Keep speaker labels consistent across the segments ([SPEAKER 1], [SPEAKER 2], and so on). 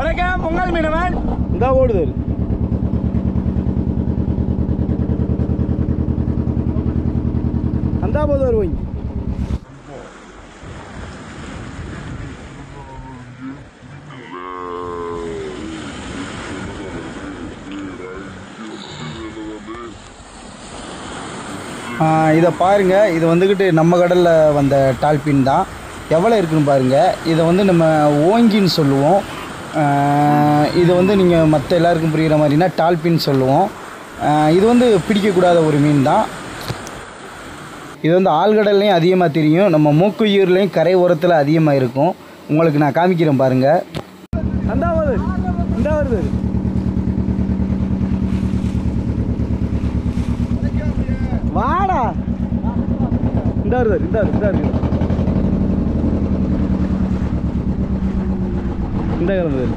[SPEAKER 1] வணக்கம் பொங்கல் மீனவன்
[SPEAKER 2] இந்த ஓடுது அவரு. அந்த போது வருவாங்க இதை பாருங்க இது வந்துக்கிட்டு நம்ம கடலில் வந்த டால்பின் தான் எவ்வளோ இருக்குன்னு பாருங்க இதை வந்து நம்ம ஓங்கின்னு சொல்லுவோம் ஆஹ் இது வந்து நீங்கள் மற்ற எல்லாருக்கும் புரிகிற மாதிரினா டால்பின் சொல்லுவோம் ஆஹ் இது வந்து பிடிக்கக்கூடாத ஒரு மீன் தான் இது வந்து ஆழ்கடல்லையும் அதிகமாக தெரியும் நம்ம மூக்குயிர்லேயும் கரை ஓரத்தில் அதிகமாக இருக்கும் உங்களுக்கு நான் காமிக்கிறேன் பாருங்க அந்த வருது இந்த வருது வாடா இந்த வருது இந்த வருது இந்த வருது இந்த கிளம்புது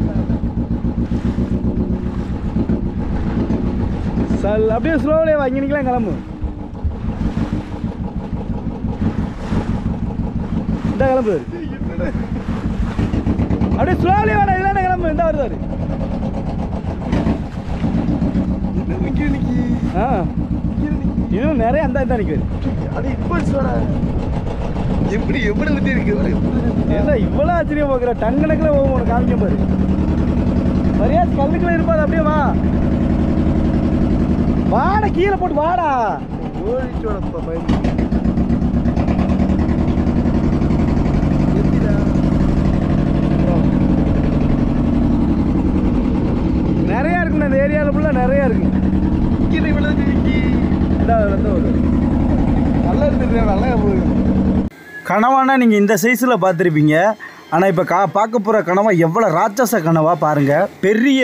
[SPEAKER 2] சல் அப்படியே ஸ்லோவிலே வாங்கி நிற்கலாம் கிளம்பு இந்த கிளம்பு அப்படியே ஸ்லோவிலே வாடா இதான கிளம்பு இந்த வருது அவரு. ஆ இன்னும் நிறைய அந்த தான் நிற்குது
[SPEAKER 3] அது இப்போ சொல்ற எப்படி எப்படி ஊத்தி இருக்கு
[SPEAKER 2] என்ன இவ்வளோ ஆச்சரியம் பார்க்குற டன் கணக்கில் போகும் உனக்கு காமிக்க பாரு மரியாதை கல்லுக்குள்ள இருப்பாது அப்படியே வா வாடா கீழே போட்டு வாடா
[SPEAKER 3] ஓடிச்சோட பயன் எப்படிடா
[SPEAKER 2] நிறையா இருக்குண்ணா இந்த ஏரியாவில் ஃபுல்லாக நிறையா இருக்கு
[SPEAKER 3] கீழே இவ்வளவு இருக்கு
[SPEAKER 2] இந்தா, வந்து ஒரு
[SPEAKER 3] நல்லா இருந்துட்டு நல்லா போகுது
[SPEAKER 2] கனவானா நீங்கள் இந்த சைஸில் பார்த்துருப்பீங்க ஆனால் இப்போ கா பார்க்க போகிற கனவா எவ்வளோ ராட்சச கனவா பாருங்கள் பெரிய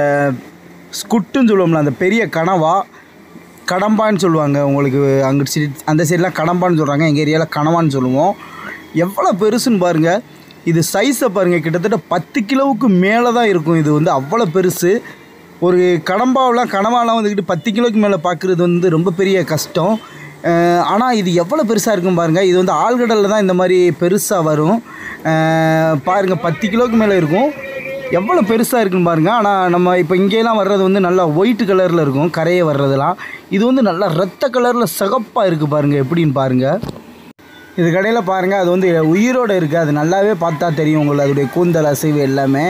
[SPEAKER 2] ஸ்குட்டுன்னு சொல்லுவோம்ல அந்த பெரிய கனவா கடம்பான்னு சொல்லுவாங்க உங்களுக்கு அங்கிட்டு சைடு அந்த சைட்லாம் கடம்பான்னு சொல்கிறாங்க எங்கள் ஏரியாவில் கனவான்னு சொல்லுவோம் எவ்வளோ பெருசுன்னு பாருங்கள் இது சைஸை பாருங்கள் கிட்டத்தட்ட பத்து கிலோவுக்கு மேலே தான் இருக்கும் இது வந்து அவ்வளோ பெருசு ஒரு கடம்பாவெலாம் கனவாலாம் வந்துக்கிட்டு பத்து கிலோவுக்கு மேலே பார்க்குறது வந்து ரொம்ப பெரிய கஷ்டம் ஆனால் இது எவ்வளோ பெருசாக இருக்கும் பாருங்கள் இது வந்து ஆழ்கடலில் தான் இந்த மாதிரி பெருசாக வரும் பாருங்கள் பத்து கிலோவுக்கு மேலே இருக்கும் எவ்வளோ பெருசாக இருக்குன்னு பாருங்கள் ஆனால் நம்ம இப்போ இங்கேலாம் வர்றது வந்து நல்லா ஒயிட் கலரில் இருக்கும் கரையே வர்றதெல்லாம் இது வந்து நல்லா ரத்த கலரில் சிகப்பாக இருக்குது பாருங்கள் எப்படின்னு பாருங்கள் இது கடையில் பாருங்கள் அது வந்து உயிரோடு இருக்குது அது நல்லாவே பார்த்தா தெரியும் உங்களுக்கு அதோடைய கூந்தல் அசைவு எல்லாமே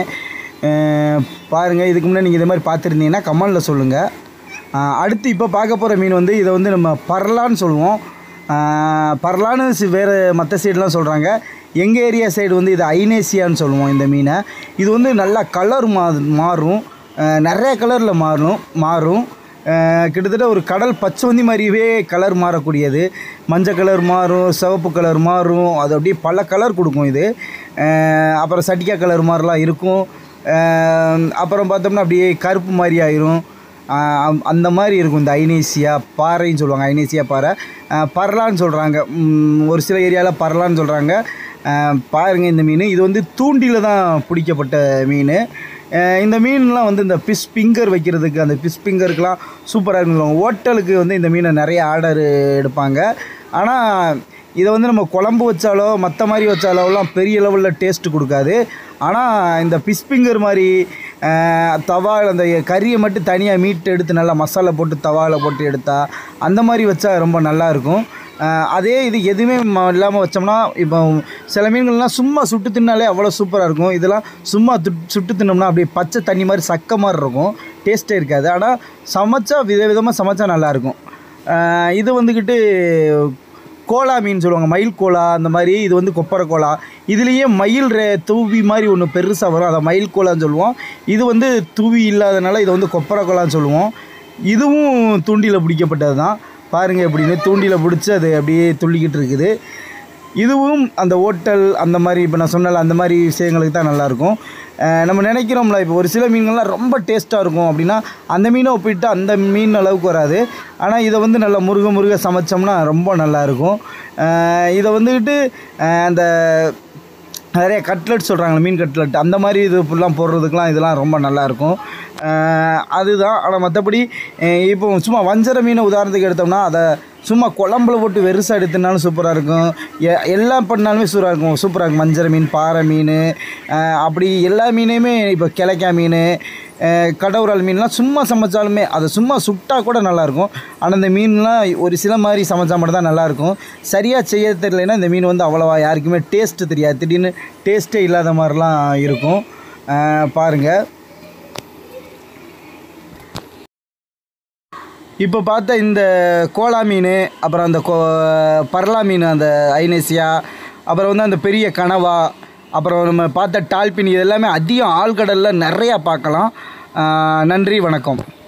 [SPEAKER 2] அஹ் பாருங்கள் இதுக்கு முன்னாடி நீங்கள் இதே மாதிரி பார்த்துருந்தீங்கன்னா கமெண்டில் சொல்லுங்கள் அஹ் அடுத்து இப்போ பார்க்க போகிற மீன் வந்து இதை வந்து நம்ம பரலான்னு சொல்லுவோம் அஹ் பரலான்னு சி- வேறு மற்ற சைடெலாம் சொல்கிறாங்க எங்கள் ஏரியா சைடு வந்து இது ஐனேசியான்னு சொல்லுவோம் இந்த மீனை இது வந்து நல்லா கலர் மா மாறும் அஹ் நிறைய கலரில் மாறும் மாறும் அஹ் கிட்டத்தட்ட ஒரு கடல் பச்சவந்தி மாதிரியே கலர் மாறக்கூடியது மஞ்சள் கலர் மாறும் சிவப்பு கலர் மாறும் அது அப்படியே பல கலர் கொடுக்கும் இது அஹ் அப்புறம் சட்டிக்கா கலர் மாதிரிலாம் இருக்கும் அஹ் அப்புறம் பார்த்தோம்னா அப்படியே கருப்பு மாதிரி ஆயிரும் அஹ் அம்- அந்த மாதிரி இருக்கும் இந்த ஐனேசியா பாறைன்னு சொல்லுவாங்க ஐனேசியா பாறை அஹ் பரலான்னு சொல்கிறாங்க ஒரு சில ஏரியாவில் பரலான்னு சொல்கிறாங்க பாருங்கள் இந்த மீன் இது வந்து தூண்டில தான் பிடிக்கப்பட்ட மீன் அஹ் இந்த மீன்லாம் வந்து இந்த ஃபிஷ் ஃபிங்கர் வைக்கிறதுக்கு அந்த ஃபிஷ் ஃபிங்கருக்குலாம் சூப்பராக இருக்கும் ஹோட்டலுக்கு வந்து இந்த மீனை நிறைய ஆர்டர் எடுப்பாங்க ஆனால் இதை வந்து நம்ம குழம்பு வச்சாலோ மற்ற மாதிரி வச்சாலோலாம் பெரிய லெவலில் டேஸ்ட் கொடுக்காது ஆனால் இந்த ஃபிஷ் ஃபிங்கர் மாதிரி அஹ், தவாவில் அந்த கறியை மட்டும் தனியாக மீட் எடுத்து நல்லா மசாலா போட்டு தவாவில் போட்டு எடுத்தா அந்த மாதிரி வச்சா ரொம்ப நல்லாயிருக்கும் அதே இது எதுவுமே இல்லாமல் வச்சோம்னா இப்போ சில மீன்கள்லாம் சும்மா சுட்டு தின்னாலே அவ்வளோ சூப்பராக இருக்கும் இதெல்லாம் சும்மா துட் சுட்டு தின்னோம்னா அப்படியே பச்சை தண்ணி மாதிரி சக்க மாதிரி இருக்கும் டேஸ்ட்டே இருக்காது ஆனால் சமைச்சா வித விதமாக சமைச்சா நல்லாயிருக்கும் அஹ், இது வந்துக்கிட்டு கோலா மீன் சொல்லுவாங்க மயில் கோலா அந்த மாதிரி இது வந்து கொப்பரை கோலா இதுலேயே மயில் ரே தூவி மாதிரி ஒன்று பெருசாக வரும் அதை மயில் கோலான்னு சொல்லுவோம் இது வந்து தூவி இல்லாதனால இதை வந்து கொப்பரை கோலான்னு சொல்லுவோம் இதுவும் தூண்டியில் பிடிக்கப்பட்டது தான் பாருங்கள் எப்படின்னு தூண்டியில் பிடிச்சி அது அப்படியே துள்ளிக்கிட்டு இருக்குது இதுவும் அந்த ஹோட்டல் அந்த மாதிரி இப்போ நான் சொன்னல அந்த மாதிரி விஷயங்களுக்கு தான் நல்லாயிருக்கும் அஹ் நம்ம நினைக்கிறோம்ல இப்போ ஒரு சில மீன்கள்லாம் ரொம்ப டேஸ்ட்டாக இருக்கும் அப்படின்னா அந்த மீனை ஒப்பிட்டு அந்த மீன் அளவுக்கு வராது ஆனால் இதை வந்து நல்லா முருக முருக சமைச்சோம்னா ரொம்ப நல்லாயிருக்கும் இதை வந்துக்கிட்டு அஹ் அந்த நிறைய கட்லெட் சொல்கிறாங்க மீன் கட்லெட் அந்த மாதிரி இது ஃபுல்லாக போடுறதுக்கெலாம் இதெல்லாம் ரொம்ப நல்லாயிருக்கும் அதுதான் ஆனால் மற்றபடி இப்போ சும்மா வஞ்சர மீனை உதாரணத்துக்கு எடுத்தோம்னா அதை சும்மா குழம்புல போட்டு வெறுசாக எடுத்துனாலும் சூப்பராக இருக்கும் எ- எல்லாம் பண்ணாலுமே சூப்பராக இருக்கும் சூப்பராக இருக்கும் மஞ்சள் மீன் பாறை மீன் அஹ், அப்படி எல்லா மீனையுமே இப்போ கிளைக்கா மீன் அஹ், கடவுரால் மீன்லாம் சும்மா சமைச்சாலுமே அதை சும்மா சுட்டா கூட நல்லாயிருக்கும் ஆனால் இந்த மீன்லாம் ஒரு சில மாதிரி சமைச்சா மட்டும் தான் நல்லாயிருக்கும் சரியாக செய்ய தெரியலைன்னா இந்த மீன் வந்து அவ்வளோவா யாருக்குமே டேஸ்ட்டு தெரியாது திடீர்னு டேஸ்ட்டே இல்லாத மாதிரிலாம் இருக்கும் அஹ், பாருங்க இப்போ பார்த்த இந்த கோலா மீன் அப்புறம் அந்த கோ பரலா மீன் அந்த ஐனேசியா அப்புறம் வந்து அந்த பெரிய கனவா அப்புறம் நம்ம பார்த்த டால்பின் இது எல்லாமே அதிகம் ஆழ்கடலில் நிறையா பார்க்கலாம் ஆஹ் நன்றி வணக்கம்